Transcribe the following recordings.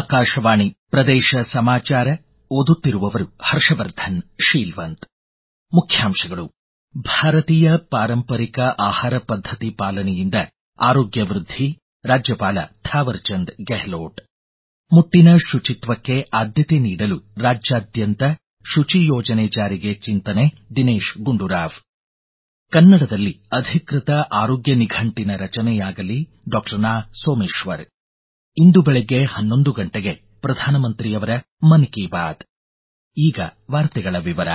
ಆಕಾಶವಾಣಿ ಪ್ರದೇಶ ಸಮಾಚಾರ ಓದುತ್ತಿರುವವರು ಹರ್ಷವರ್ಧನ್ ಶೀಲ್ವಂತ್ ಮುಖ್ಯಾಂಶಗಳು ಭಾರತೀಯ ಪಾರಂಪರಿಕ ಆಹಾರ ಪದ್ಧತಿ ಪಾಲನೆಯಿಂದ ಆರೋಗ್ಯ ವೃದ್ಧಿ ರಾಜ್ಯಪಾಲ ಥಾವರ್ಚಂದ್ ಗೆಹ್ಲೋಟ್ ಮುಟ್ಟಿನ ಶುಚಿತ್ವಕ್ಕೆ ಆದ್ಯತೆ ನೀಡಲು ರಾಜ್ಯಾದ್ಯಂತ ಶುಚಿ ಯೋಜನೆ ಜಾರಿಗೆ ಚಿಂತನೆ ದಿನೇಶ್ ಗುಂಡೂರಾವ್ ಕನ್ನಡದಲ್ಲಿ ಅಧಿಕೃತ ಆರೋಗ್ಯ ನಿಘಂಟಿನ ರಚನೆಯಾಗಲಿ ಡಾಕ್ಟರ್ ನಾ ಸೋಮೇಶ್ವರ್ ಇಂದು ಬೆಳಗ್ಗೆ ಹನ್ನೊಂದು ಗಂಟೆಗೆ ಪ್ರಧಾನಮಂತ್ರಿಯವರ ಮನ್ ಕಿ ಬಾತ್ ಈಗ ವಾರ್ತೆಗಳ ವಿವರ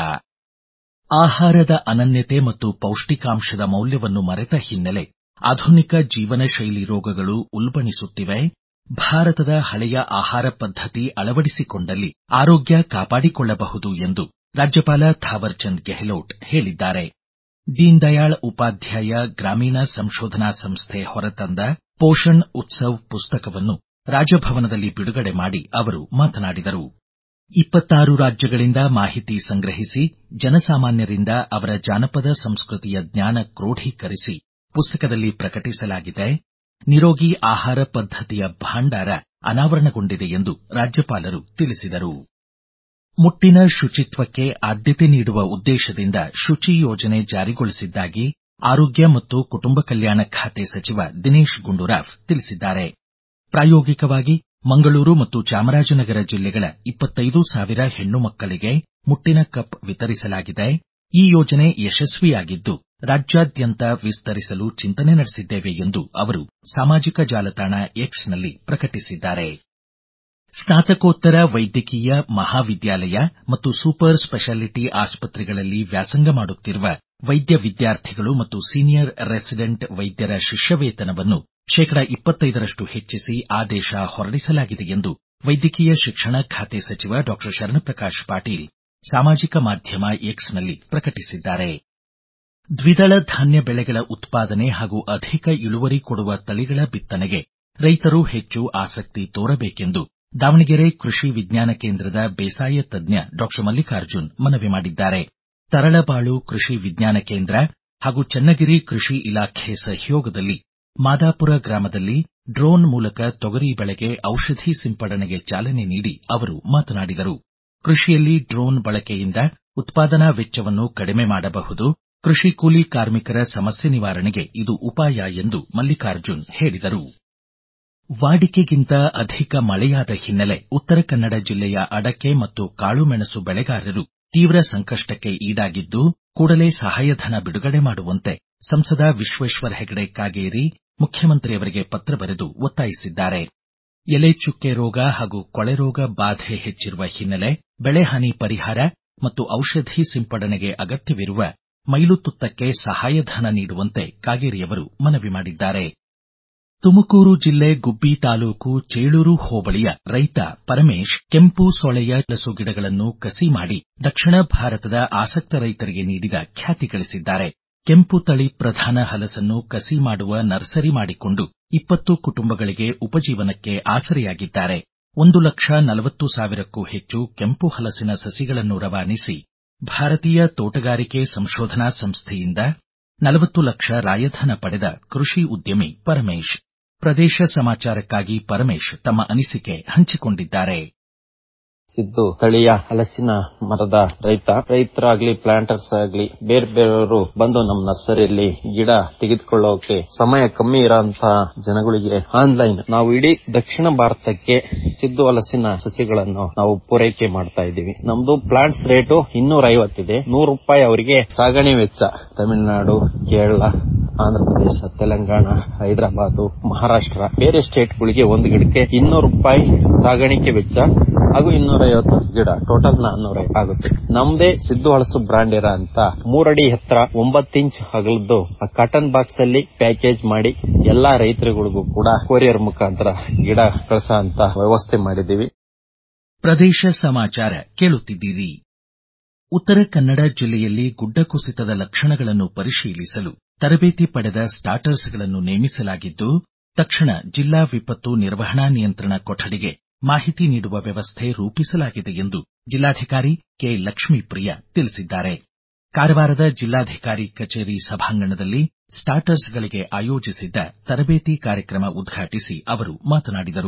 ಆಹಾರದ ಅನನ್ಯತೆ ಮತ್ತು ಪೌಷ್ಟಿಕಾಂಶದ ಮೌಲ್ಯವನ್ನು ಮರೆತ ಹಿನ್ನೆಲೆ ಆಧುನಿಕ ಜೀವನ ಶೈಲಿ ರೋಗಗಳು ಉಲ್ಬಣಿಸುತ್ತಿವೆ ಭಾರತದ ಹಳೆಯ ಆಹಾರ ಪದ್ಧತಿ ಅಳವಡಿಸಿಕೊಂಡಲ್ಲಿ ಆರೋಗ್ಯ ಕಾಪಾಡಿಕೊಳ್ಳಬಹುದು ಎಂದು ರಾಜ್ಯಪಾಲ ಥಾವರ್ಚಂದ್ ಗೆಹ್ಲೋಟ್ ಹೇಳಿದ್ದಾರೆ ದೀನ್ ದಯಾಳ್ ಉಪಾಧ್ಯಾಯ ಗ್ರಾಮೀಣ ಸಂಶೋಧನಾ ಸಂಸ್ಥೆ ಹೊರತಂದ ಪೋಷಣ್ ಉತ್ಸವ್ ಪುಸ್ತಕವನ್ನು ರಾಜಭವನದಲ್ಲಿ ಬಿಡುಗಡೆ ಮಾಡಿ ಅವರು ಮಾತನಾಡಿದರು ಇಪ್ಪತ್ತಾರು ರಾಜ್ಯಗಳಿಂದ ಮಾಹಿತಿ ಸಂಗ್ರಹಿಸಿ ಜನಸಾಮಾನ್ಯರಿಂದ ಅವರ ಜಾನಪದ ಸಂಸ್ಕೃತಿಯ ಜ್ಞಾನ ಕ್ರೋಢೀಕರಿಸಿ ಪುಸ್ತಕದಲ್ಲಿ ಪ್ರಕಟಿಸಲಾಗಿದೆ ನಿರೋಗಿ ಆಹಾರ ಪದ್ಧತಿಯ ಭಾಂಡಾರ ಅನಾವರಣಗೊಂಡಿದೆ ಎಂದು ರಾಜ್ಯಪಾಲರು ತಿಳಿಸಿದರು ಮುಟ್ಟಿನ ಶುಚಿತ್ವಕ್ಕೆ ಆದ್ಯತೆ ನೀಡುವ ಉದ್ದೇಶದಿಂದ ಶುಚಿ ಯೋಜನೆ ಜಾರಿಗೊಳಿಸಿದ್ದಾಗಿ ಆರೋಗ್ಯ ಮತ್ತು ಕುಟುಂಬ ಕಲ್ಯಾಣ ಖಾತೆ ಸಚಿವ ದಿನೇಶ್ ಗುಂಡೂರಾವ್ ತಿಳಿಸಿದ್ದಾರೆ ಪ್ರಾಯೋಗಿಕವಾಗಿ ಮಂಗಳೂರು ಮತ್ತು ಚಾಮರಾಜನಗರ ಜಿಲ್ಲೆಗಳ ಇಪ್ಪತ್ತೈದು ಸಾವಿರ ಹೆಣ್ಣು ಮಕ್ಕಳಿಗೆ ಮುಟ್ಟಿನ ಕಪ್ ವಿತರಿಸಲಾಗಿದೆ ಈ ಯೋಜನೆ ಯಶಸ್ವಿಯಾಗಿದ್ದು ರಾಜ್ಯಾದ್ಯಂತ ವಿಸ್ತರಿಸಲು ಚಿಂತನೆ ನಡೆಸಿದ್ದೇವೆ ಎಂದು ಅವರು ಸಾಮಾಜಿಕ ಜಾಲತಾಣ ಎಕ್ಸ್ನಲ್ಲಿ ಪ್ರಕಟಿಸಿದ್ದಾರೆ ಸ್ನಾತಕೋತ್ತರ ವೈದ್ಯಕೀಯ ಮಹಾವಿದ್ಯಾಲಯ ಮತ್ತು ಸೂಪರ್ ಸ್ಪೆಷಾಲಿಟಿ ಆಸ್ಪತ್ರೆಗಳಲ್ಲಿ ವ್ಯಾಸಂಗ ಮಾಡುತ್ತಿರುವ ವೈದ್ಯ ವಿದ್ಯಾರ್ಥಿಗಳು ಮತ್ತು ಸೀನಿಯರ್ ರೆಸಿಡೆಂಟ್ ವೈದ್ಯರ ಶಿಷ್ಯವೇತನವನ್ನು ಶೇಕಡಾ ಇಪ್ಪತ್ತೈದರಷ್ಟು ಹೆಚ್ಚಿಸಿ ಆದೇಶ ಹೊರಡಿಸಲಾಗಿದೆ ಎಂದು ವೈದ್ಯಕೀಯ ಶಿಕ್ಷಣ ಖಾತೆ ಸಚಿವ ಡಾಕ್ಟರ್ ಶರಣಪ್ರಕಾಶ್ ಪಾಟೀಲ್ ಸಾಮಾಜಿಕ ಮಾಧ್ಯಮ ಎಕ್ಸ್ನಲ್ಲಿ ಪ್ರಕಟಿಸಿದ್ದಾರೆ ದ್ವಿದಳ ಧಾನ್ಯ ಬೆಳೆಗಳ ಉತ್ಪಾದನೆ ಹಾಗೂ ಅಧಿಕ ಇಳುವರಿ ಕೊಡುವ ತಳಿಗಳ ಬಿತ್ತನೆಗೆ ರೈತರು ಹೆಚ್ಚು ಆಸಕ್ತಿ ತೋರಬೇಕೆಂದು ದಾವಣಗೆರೆ ಕೃಷಿ ವಿಜ್ಞಾನ ಕೇಂದ್ರದ ಬೇಸಾಯ ತಜ್ಞ ಡಾಕ್ಟರ್ ಮಲ್ಲಿಕಾರ್ಜುನ್ ಮನವಿ ಮಾಡಿದ್ದಾರೆ ತರಳಬಾಳು ಕೃಷಿ ವಿಜ್ಞಾನ ಕೇಂದ್ರ ಹಾಗೂ ಚನ್ನಗಿರಿ ಕೃಷಿ ಇಲಾಖೆ ಸಹಯೋಗದಲ್ಲಿ ಮಾದಾಪುರ ಗ್ರಾಮದಲ್ಲಿ ಡ್ರೋನ್ ಮೂಲಕ ತೊಗರಿ ಬೆಳೆಗೆ ಔಷಧಿ ಸಿಂಪಡಣೆಗೆ ಚಾಲನೆ ನೀಡಿ ಅವರು ಮಾತನಾಡಿದರು ಕೃಷಿಯಲ್ಲಿ ಡ್ರೋನ್ ಬಳಕೆಯಿಂದ ಉತ್ಪಾದನಾ ವೆಚ್ಚವನ್ನು ಕಡಿಮೆ ಮಾಡಬಹುದು ಕೃಷಿ ಕೂಲಿ ಕಾರ್ಮಿಕರ ಸಮಸ್ಯೆ ನಿವಾರಣೆಗೆ ಇದು ಉಪಾಯ ಎಂದು ಮಲ್ಲಿಕಾರ್ಜುನ್ ಹೇಳಿದರು ವಾಡಿಕೆಗಿಂತ ಅಧಿಕ ಮಳೆಯಾದ ಹಿನ್ನೆಲೆ ಉತ್ತರ ಕನ್ನಡ ಜಿಲ್ಲೆಯ ಅಡಕೆ ಮತ್ತು ಕಾಳುಮೆಣಸು ಬೆಳೆಗಾರರು ತೀವ್ರ ಸಂಕಷ್ಟಕ್ಕೆ ಈಡಾಗಿದ್ದು ಕೂಡಲೇ ಸಹಾಯಧನ ಬಿಡುಗಡೆ ಮಾಡುವಂತೆ ಸಂಸದ ವಿಶ್ವೇಶ್ವರ ಹೆಗಡೆ ಕಾಗೇರಿ ಮುಖ್ಯಮಂತ್ರಿಯವರಿಗೆ ಪತ್ರ ಬರೆದು ಒತ್ತಾಯಿಸಿದ್ದಾರೆ ಎಲೆ ಚುಕ್ಕೆ ರೋಗ ಹಾಗೂ ಕೊಳೆ ರೋಗ ಬಾಧೆ ಹೆಚ್ಚಿರುವ ಹಿನ್ನೆಲೆ ಬೆಳೆಹಾನಿ ಪರಿಹಾರ ಮತ್ತು ಔಷಧಿ ಸಿಂಪಡಣೆಗೆ ಅಗತ್ಯವಿರುವ ಮೈಲುತುತ್ತಕ್ಕೆ ಸಹಾಯಧನ ನೀಡುವಂತೆ ಕಾಗೇರಿಯವರು ಮನವಿ ಮಾಡಿದ್ದಾರೆ ತುಮಕೂರು ಜಿಲ್ಲೆ ಗುಬ್ಬಿ ತಾಲೂಕು ಚೇಳೂರು ಹೋಬಳಿಯ ರೈತ ಪರಮೇಶ್ ಕೆಂಪು ಸೊಳೆಯ ಲಸು ಗಿಡಗಳನ್ನು ಕಸಿ ಮಾಡಿ ದಕ್ಷಿಣ ಭಾರತದ ಆಸಕ್ತ ರೈತರಿಗೆ ನೀಡಿದ ಖ್ಯಾತಿ ಗಳಿಸಿದ್ದಾರೆ ಕೆಂಪು ತಳಿ ಪ್ರಧಾನ ಹಲಸನ್ನು ಕಸಿ ಮಾಡುವ ನರ್ಸರಿ ಮಾಡಿಕೊಂಡು ಇಪ್ಪತ್ತು ಕುಟುಂಬಗಳಿಗೆ ಉಪಜೀವನಕ್ಕೆ ಆಸರೆಯಾಗಿದ್ದಾರೆ ಒಂದು ಲಕ್ಷ ನಲವತ್ತು ಸಾವಿರಕ್ಕೂ ಹೆಚ್ಚು ಕೆಂಪು ಹಲಸಿನ ಸಸಿಗಳನ್ನು ರವಾನಿಸಿ ಭಾರತೀಯ ತೋಟಗಾರಿಕೆ ಸಂಶೋಧನಾ ಸಂಸ್ಥೆಯಿಂದ ನಲವತ್ತು ಲಕ್ಷ ರಾಯಧನ ಪಡೆದ ಕೃಷಿ ಉದ್ಯಮಿ ಪರಮೇಶ್ ಪ್ರದೇಶ ಸಮಾಚಾರಕ್ಕಾಗಿ ಪರಮೇಶ್ ತಮ್ಮ ಅನಿಸಿಕೆ ಹಂಚಿಕೊಂಡಿದ್ದಾರೆ ಸಿದ್ದು ತಳಿಯ ಹಲಸಿನ ಮರದ ರೈತ ರೈತರಾಗ್ಲಿ ಪ್ಲಾಂಟರ್ಸ್ ಆಗ್ಲಿ ಬೇರೆ ಬೇರೆಯವರು ಬಂದು ನಮ್ಮ ನರ್ಸರಿಯಲ್ಲಿ ಗಿಡ ತೆಗೆದುಕೊಳ್ಳೋಕೆ ಸಮಯ ಕಮ್ಮಿ ಇರೋಂತಹ ಜನಗಳಿಗೆ ಆನ್ಲೈನ್ ನಾವು ಇಡೀ ದಕ್ಷಿಣ ಭಾರತಕ್ಕೆ ಸಿದ್ದು ಹಲಸಿನ ಸಸಿಗಳನ್ನು ನಾವು ಪೂರೈಕೆ ಮಾಡ್ತಾ ಇದ್ದೀವಿ ನಮ್ದು ಪ್ಲಾಂಟ್ಸ್ ರೇಟು ಇನ್ನೂರ ಐವತ್ತಿದೆ ನೂರು ರೂಪಾಯಿ ಅವರಿಗೆ ಸಾಗಣೆ ವೆಚ್ಚ ತಮಿಳುನಾಡು ಕೇರಳ ಆಂಧ್ರ ಪ್ರದೇಶ ತೆಲಂಗಾಣ ಹೈದರಾಬಾದ್ ಮಹಾರಾಷ್ಟ್ರ ಬೇರೆ ಸ್ಟೇಟ್ಗಳಿಗೆ ಒಂದು ಗಿಡಕ್ಕೆ ಇನ್ನೂರು ರೂಪಾಯಿ ಸಾಗಾಣಿಕೆ ವೆಚ್ಚ ಹಾಗೂ ಇನ್ನೂರ ಐವತ್ತು ಗಿಡ ಟೋಟಲ್ ನಾನ್ನೂರ ಆಗುತ್ತೆ ನಮ್ದೇ ಸಿದ್ದು ಹಳಸು ಬ್ರಾಂಡ್ ಇರೋ ಅಂತ ಮೂರಡಿ ಎತ್ತರ ಒಂಬತ್ತು ಇಂಚ್ ಅಗಲದ್ದು ಕಾಟನ್ ಬಾಕ್ಸ್ ಅಲ್ಲಿ ಪ್ಯಾಕೇಜ್ ಮಾಡಿ ಎಲ್ಲಾ ರೈತರುಗಳಿಗೂ ಕೂಡ ಕೊರಿಯರ್ ಮುಖಾಂತರ ಗಿಡ ಕಳಿಸೋ ಅಂತ ವ್ಯವಸ್ಥೆ ಮಾಡಿದ್ದೀವಿ ಪ್ರದೇಶ ಸಮಾಚಾರ ಕೇಳುತ್ತಿದ್ದೀರಿ ಉತ್ತರ ಕನ್ನಡ ಜಿಲ್ಲೆಯಲ್ಲಿ ಗುಡ್ಡ ಕುಸಿತದ ಲಕ್ಷಣಗಳನ್ನು ಪರಿಶೀಲಿಸಲು ತರಬೇತಿ ಪಡೆದ ಸ್ಟಾರ್ಟರ್ಸ್ಗಳನ್ನು ನೇಮಿಸಲಾಗಿದ್ದು ತಕ್ಷಣ ಜಿಲ್ಲಾ ವಿಪತ್ತು ನಿರ್ವಹಣಾ ನಿಯಂತ್ರಣ ಕೊಠಡಿಗೆ ಮಾಹಿತಿ ನೀಡುವ ವ್ಯವಸ್ಥೆ ರೂಪಿಸಲಾಗಿದೆ ಎಂದು ಜಿಲ್ಲಾಧಿಕಾರಿ ಕೆ ಲಕ್ಷ್ಮೀಪ್ರಿಯ ತಿಳಿಸಿದ್ದಾರೆ ಕಾರವಾರದ ಜಿಲ್ಲಾಧಿಕಾರಿ ಕಚೇರಿ ಸಭಾಂಗಣದಲ್ಲಿ ಸ್ಟಾರ್ಟರ್ಸ್ಗಳಿಗೆ ಆಯೋಜಿಸಿದ್ದ ತರಬೇತಿ ಕಾರ್ಯಕ್ರಮ ಉದ್ಘಾಟಿಸಿ ಅವರು ಮಾತನಾಡಿದರು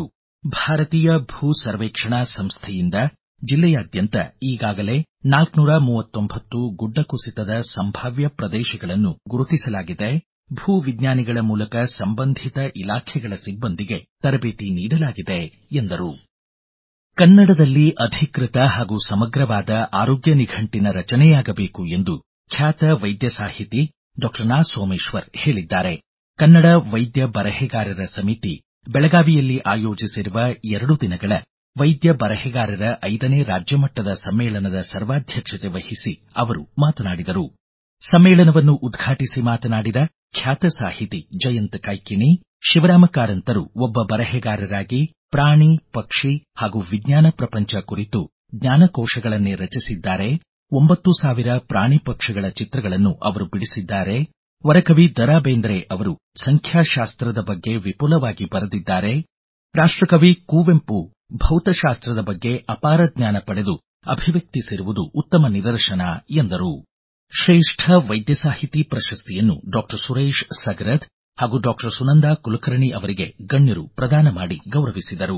ಭಾರತೀಯ ಭೂ ಸರ್ವೇಕ್ಷಣಾ ಸಂಸ್ಥೆಯಿಂದ ಜಿಲ್ಲೆಯಾದ್ಯಂತ ಈಗಾಗಲೇ ನಾಲ್ಕುನೂರ ಮೂವತ್ತೊಂಬತ್ತು ಗುಡ್ಡ ಕುಸಿತದ ಸಂಭಾವ್ಯ ಪ್ರದೇಶಗಳನ್ನು ಗುರುತಿಸಲಾಗಿದೆ ಭೂ ವಿಜ್ಞಾನಿಗಳ ಮೂಲಕ ಸಂಬಂಧಿತ ಇಲಾಖೆಗಳ ಸಿಬ್ಬಂದಿಗೆ ತರಬೇತಿ ನೀಡಲಾಗಿದೆ ಎಂದರು ಕನ್ನಡದಲ್ಲಿ ಅಧಿಕೃತ ಹಾಗೂ ಸಮಗ್ರವಾದ ಆರೋಗ್ಯ ನಿಘಂಟಿನ ರಚನೆಯಾಗಬೇಕು ಎಂದು ಖ್ಯಾತ ವೈದ್ಯ ಸಾಹಿತಿ ಡಾ ನಾ ಸೋಮೇಶ್ವರ್ ಹೇಳಿದ್ದಾರೆ ಕನ್ನಡ ವೈದ್ಯ ಬರೆಹಗಾರರ ಸಮಿತಿ ಬೆಳಗಾವಿಯಲ್ಲಿ ಆಯೋಜಿಸಿರುವ ಎರಡು ದಿನಗಳ ವೈದ್ಯ ಬರೆಹಗಾರರ ಐದನೇ ರಾಜ್ಯಮಟ್ಟದ ಸಮ್ಮೇಳನದ ಸರ್ವಾಧ್ಯಕ್ಷತೆ ವಹಿಸಿ ಅವರು ಮಾತನಾಡಿದರು ಸಮ್ಮೇಳನವನ್ನು ಉದ್ಘಾಟಿಸಿ ಮಾತನಾಡಿದ ಖ್ಯಾತ ಸಾಹಿತಿ ಜಯಂತ್ ಕಾಯ್ಕಿಣಿ ಶಿವರಾಮ ಕಾರಂತರು ಒಬ್ಬ ಬರೆಹಗಾರರಾಗಿ ಪ್ರಾಣಿ ಪಕ್ಷಿ ಹಾಗೂ ವಿಜ್ಞಾನ ಪ್ರಪಂಚ ಕುರಿತು ಜ್ಞಾನಕೋಶಗಳನ್ನೇ ರಚಿಸಿದ್ದಾರೆ ಒಂಬತ್ತು ಸಾವಿರ ಪ್ರಾಣಿ ಪಕ್ಷಿಗಳ ಚಿತ್ರಗಳನ್ನು ಅವರು ಬಿಡಿಸಿದ್ದಾರೆ ವರಕವಿ ದರಾ ಬೇಂದ್ರೆ ಅವರು ಸಂಖ್ಯಾಶಾಸ್ತ್ರದ ಬಗ್ಗೆ ವಿಪುಲವಾಗಿ ಬರೆದಿದ್ದಾರೆ ರಾಷ್ಟಕವಿ ಕುವೆಂಪು ಭೌತಶಾಸ್ತ್ರದ ಬಗ್ಗೆ ಅಪಾರ ಜ್ಞಾನ ಪಡೆದು ಅಭಿವ್ಯಕ್ತಿಸಿರುವುದು ಉತ್ತಮ ನಿದರ್ಶನ ಎಂದರು ಶ್ರೇಷ್ಠ ವೈದ್ಯ ಸಾಹಿತಿ ಪ್ರಶಸ್ತಿಯನ್ನು ಡಾ ಸುರೇಶ್ ಸಗರದ್ ಹಾಗೂ ಡಾ ಸುನಂದಾ ಕುಲಕರ್ಣಿ ಅವರಿಗೆ ಗಣ್ಯರು ಪ್ರದಾನ ಮಾಡಿ ಗೌರವಿಸಿದರು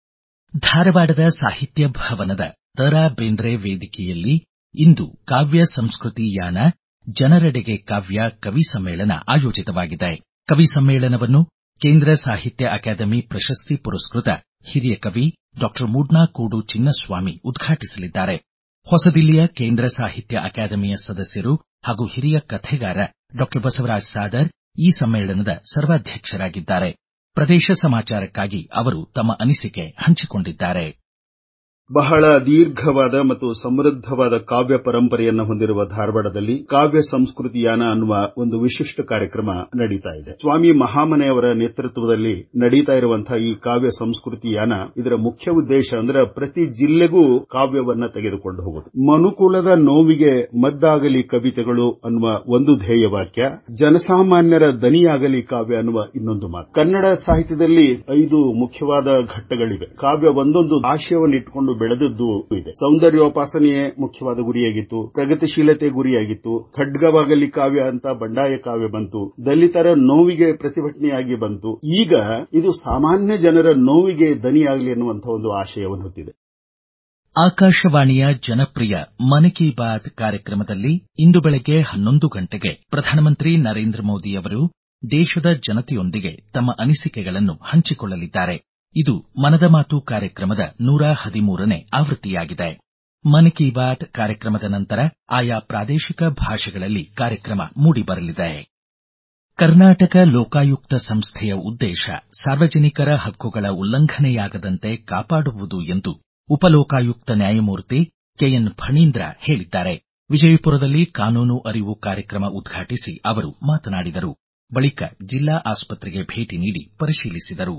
ಧಾರವಾಡದ ಸಾಹಿತ್ಯ ಭವನದ ದರಾ ಬೇಂದ್ರೆ ವೇದಿಕೆಯಲ್ಲಿ ಇಂದು ಕಾವ್ಯ ಸಂಸ್ಕೃತಿ ಯಾನ ಜನರೆಡೆಗೆ ಕಾವ್ಯ ಕವಿ ಸಮ್ಮೇಳನ ಆಯೋಜಿತವಾಗಿದೆ ಕವಿ ಸಮ್ಮೇಳನವನ್ನು ಕೇಂದ್ರ ಸಾಹಿತ್ಯ ಅಕಾಡೆಮಿ ಪ್ರಶಸ್ತಿ ಪುರಸ್ಕೃತ ಹಿರಿಯ ಕವಿ ಡಾ ಮೂಡ್ನಾಕೂಡು ಚಿನ್ನಸ್ವಾಮಿ ಉದ್ಘಾಟಿಸಲಿದ್ದಾರೆ ಹೊಸದಿಲ್ಲಿಯ ಕೇಂದ್ರ ಸಾಹಿತ್ಯ ಅಕಾಡೆಮಿಯ ಸದಸ್ಯರು ಹಾಗೂ ಹಿರಿಯ ಕಥೆಗಾರ ಡಾ ಬಸವರಾಜ ಸಾದರ್ ಈ ಸಮ್ಮೇಳನದ ಸರ್ವಾಧ್ಯಕ್ಷರಾಗಿದ್ದಾರೆ ಪ್ರದೇಶ ಸಮಾಚಾರಕ್ಕಾಗಿ ಅವರು ತಮ್ಮ ಅನಿಸಿಕೆ ಹಂಚಿಕೊಂಡಿದ್ದಾರೆ ಬಹಳ ದೀರ್ಘವಾದ ಮತ್ತು ಸಮೃದ್ಧವಾದ ಕಾವ್ಯ ಪರಂಪರೆಯನ್ನು ಹೊಂದಿರುವ ಧಾರವಾಡದಲ್ಲಿ ಕಾವ್ಯ ಸಂಸ್ಕೃತಿಯಾನ ಅನ್ನುವ ಒಂದು ವಿಶಿಷ್ಟ ಕಾರ್ಯಕ್ರಮ ನಡೀತಾ ಇದೆ ಸ್ವಾಮಿ ಮಹಾಮನೆಯವರ ನೇತೃತ್ವದಲ್ಲಿ ನಡೀತಾ ಇರುವಂತಹ ಈ ಕಾವ್ಯ ಸಂಸ್ಕೃತಿಯಾನ ಇದರ ಮುಖ್ಯ ಉದ್ದೇಶ ಅಂದ್ರೆ ಪ್ರತಿ ಜಿಲ್ಲೆಗೂ ಕಾವ್ಯವನ್ನ ತೆಗೆದುಕೊಂಡು ಹೋಗುವುದು ಮನುಕುಲದ ನೋವಿಗೆ ಮದ್ದಾಗಲಿ ಕವಿತೆಗಳು ಅನ್ನುವ ಒಂದು ಧ್ಯೇಯ ವಾಕ್ಯ ಜನಸಾಮಾನ್ಯರ ದನಿಯಾಗಲಿ ಕಾವ್ಯ ಅನ್ನುವ ಇನ್ನೊಂದು ಮಾತು ಕನ್ನಡ ಸಾಹಿತ್ಯದಲ್ಲಿ ಐದು ಮುಖ್ಯವಾದ ಘಟ್ಟಗಳಿವೆ ಕಾವ್ಯ ಒಂದೊಂದು ಆಶಯವನ್ನಿಟ್ಟುಕೊಂಡು ಬೆಳೆದದ್ದು ಇದೆ ಸೌಂದರ್ಯೋಪಾಸನೆಯೇ ಮುಖ್ಯವಾದ ಗುರಿಯಾಗಿತ್ತು ಪ್ರಗತಿಶೀಲತೆ ಗುರಿಯಾಗಿತ್ತು ಖಡ್ಗವಾಗಲಿ ಕಾವ್ಯ ಅಂತ ಬಂಡಾಯ ಕಾವ್ಯ ಬಂತು ದಲಿತರ ನೋವಿಗೆ ಪ್ರತಿಭಟನೆಯಾಗಿ ಬಂತು ಈಗ ಇದು ಸಾಮಾನ್ಯ ಜನರ ನೋವಿಗೆ ದನಿಯಾಗಲಿ ಅನ್ನುವಂತಹ ಒಂದು ಆಶಯವನ್ನು ಹೊತ್ತಿದೆ ಆಕಾಶವಾಣಿಯ ಜನಪ್ರಿಯ ಮನ್ ಕಿ ಬಾತ್ ಕಾರ್ಯಕ್ರಮದಲ್ಲಿ ಇಂದು ಬೆಳಗ್ಗೆ ಹನ್ನೊಂದು ಗಂಟೆಗೆ ಪ್ರಧಾನಮಂತ್ರಿ ನರೇಂದ್ರ ಮೋದಿ ಅವರು ದೇಶದ ಜನತೆಯೊಂದಿಗೆ ತಮ್ಮ ಅನಿಸಿಕೆಗಳನ್ನು ಹಂಚಿಕೊಳ್ಳಲಿದ್ದಾರೆ ಇದು ಮನದ ಮಾತು ಕಾರ್ಯಕ್ರಮದ ನೂರ ಹದಿಮೂರನೇ ಆವೃತ್ತಿಯಾಗಿದೆ ಮನ್ ಕಿ ಬಾತ್ ಕಾರ್ಯಕ್ರಮದ ನಂತರ ಆಯಾ ಪ್ರಾದೇಶಿಕ ಭಾಷೆಗಳಲ್ಲಿ ಕಾರ್ಯಕ್ರಮ ಮೂಡಿಬರಲಿದೆ ಕರ್ನಾಟಕ ಲೋಕಾಯುಕ್ತ ಸಂಸ್ಥೆಯ ಉದ್ದೇಶ ಸಾರ್ವಜನಿಕರ ಹಕ್ಕುಗಳ ಉಲ್ಲಂಘನೆಯಾಗದಂತೆ ಕಾಪಾಡುವುದು ಎಂದು ಉಪಲೋಕಾಯುಕ್ತ ನ್ಯಾಯಮೂರ್ತಿ ಕೆಎನ್ ಫಣೀಂದ್ರ ಹೇಳಿದ್ದಾರೆ ವಿಜಯಪುರದಲ್ಲಿ ಕಾನೂನು ಅರಿವು ಕಾರ್ಯಕ್ರಮ ಉದ್ಘಾಟಿಸಿ ಅವರು ಮಾತನಾಡಿದರು ಬಳಿಕ ಜಿಲ್ಲಾ ಆಸ್ಪತ್ರೆಗೆ ಭೇಟಿ ನೀಡಿ ಪರಿಶೀಲಿಸಿದರು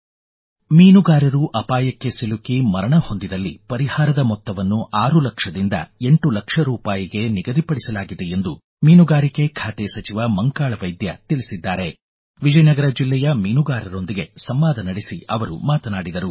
ಮೀನುಗಾರರು ಅಪಾಯಕ್ಕೆ ಸಿಲುಕಿ ಮರಣ ಹೊಂದಿದಲ್ಲಿ ಪರಿಹಾರದ ಮೊತ್ತವನ್ನು ಆರು ಲಕ್ಷದಿಂದ ಎಂಟು ಲಕ್ಷ ರೂಪಾಯಿಗೆ ನಿಗದಿಪಡಿಸಲಾಗಿದೆ ಎಂದು ಮೀನುಗಾರಿಕೆ ಖಾತೆ ಸಚಿವ ಮಂಕಾಳ ವೈದ್ಯ ತಿಳಿಸಿದ್ದಾರೆ ವಿಜಯನಗರ ಜಿಲ್ಲೆಯ ಮೀನುಗಾರರೊಂದಿಗೆ ಸಂವಾದ ನಡೆಸಿ ಅವರು ಮಾತನಾಡಿದರು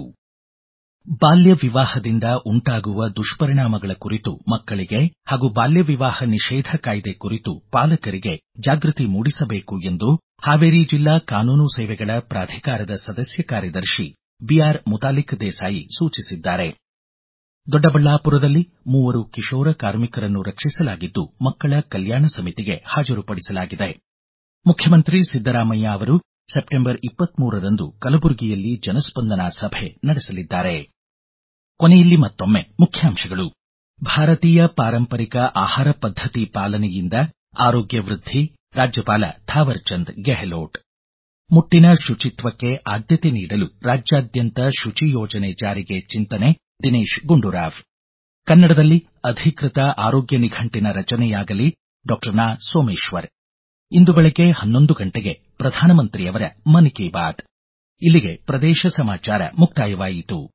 ಬಾಲ್ಯ ವಿವಾಹದಿಂದ ಉಂಟಾಗುವ ದುಷ್ಪರಿಣಾಮಗಳ ಕುರಿತು ಮಕ್ಕಳಿಗೆ ಹಾಗೂ ಬಾಲ್ಯ ವಿವಾಹ ನಿಷೇಧ ಕಾಯ್ದೆ ಕುರಿತು ಪಾಲಕರಿಗೆ ಜಾಗೃತಿ ಮೂಡಿಸಬೇಕು ಎಂದು ಹಾವೇರಿ ಜಿಲ್ಲಾ ಕಾನೂನು ಸೇವೆಗಳ ಪ್ರಾಧಿಕಾರದ ಸದಸ್ಯ ಕಾರ್ಯದರ್ಶಿ ಬಿಆರ್ ಮುತಾಲಿಕ್ ದೇಸಾಯಿ ಸೂಚಿಸಿದ್ದಾರೆ ದೊಡ್ಡಬಳ್ಳಾಪುರದಲ್ಲಿ ಮೂವರು ಕಿಶೋರ ಕಾರ್ಮಿಕರನ್ನು ರಕ್ಷಿಸಲಾಗಿದ್ದು ಮಕ್ಕಳ ಕಲ್ಯಾಣ ಸಮಿತಿಗೆ ಹಾಜರುಪಡಿಸಲಾಗಿದೆ ಮುಖ್ಯಮಂತ್ರಿ ಸಿದ್ದರಾಮಯ್ಯ ಅವರು ಸೆಪ್ಟೆಂಬರ್ ಇಪ್ಪತ್ಮೂರರಂದು ಕಲಬುರಗಿಯಲ್ಲಿ ಜನಸ್ಪಂದನ ಸಭೆ ನಡೆಸಲಿದ್ದಾರೆ ಕೊನೆಯಲ್ಲಿ ಮತ್ತೊಮ್ಮೆ ಮುಖ್ಯಾಂಶಗಳು ಭಾರತೀಯ ಪಾರಂಪರಿಕ ಆಹಾರ ಪದ್ಧತಿ ಪಾಲನೆಯಿಂದ ಆರೋಗ್ಯ ವೃದ್ಧಿ ರಾಜ್ಯಪಾಲ ಥಾವರ್ಚಂದ್ ಗೆಹ್ಲೋಟ್ ಮುಟ್ಟಿನ ಶುಚಿತ್ವಕ್ಕೆ ಆದ್ಯತೆ ನೀಡಲು ರಾಜ್ಯಾದ್ಯಂತ ಶುಚಿ ಯೋಜನೆ ಜಾರಿಗೆ ಚಿಂತನೆ ದಿನೇಶ್ ಗುಂಡೂರಾವ್ ಕನ್ನಡದಲ್ಲಿ ಅಧಿಕೃತ ಆರೋಗ್ಯ ನಿಘಂಟಿನ ರಚನೆಯಾಗಲಿ ಡಾ ನಾ ಸೋಮೇಶ್ವರ್ ಇಂದು ಬೆಳಗ್ಗೆ ಹನ್ನೊಂದು ಗಂಟೆಗೆ ಪ್ರಧಾನಮಂತ್ರಿಯವರ ಮನ್ ಕಿ ಬಾತ್ ಇಲ್ಲಿಗೆ ಪ್ರದೇಶ ಸಮಾಚಾರ ಮುಕ್ತಾಯವಾಯಿತು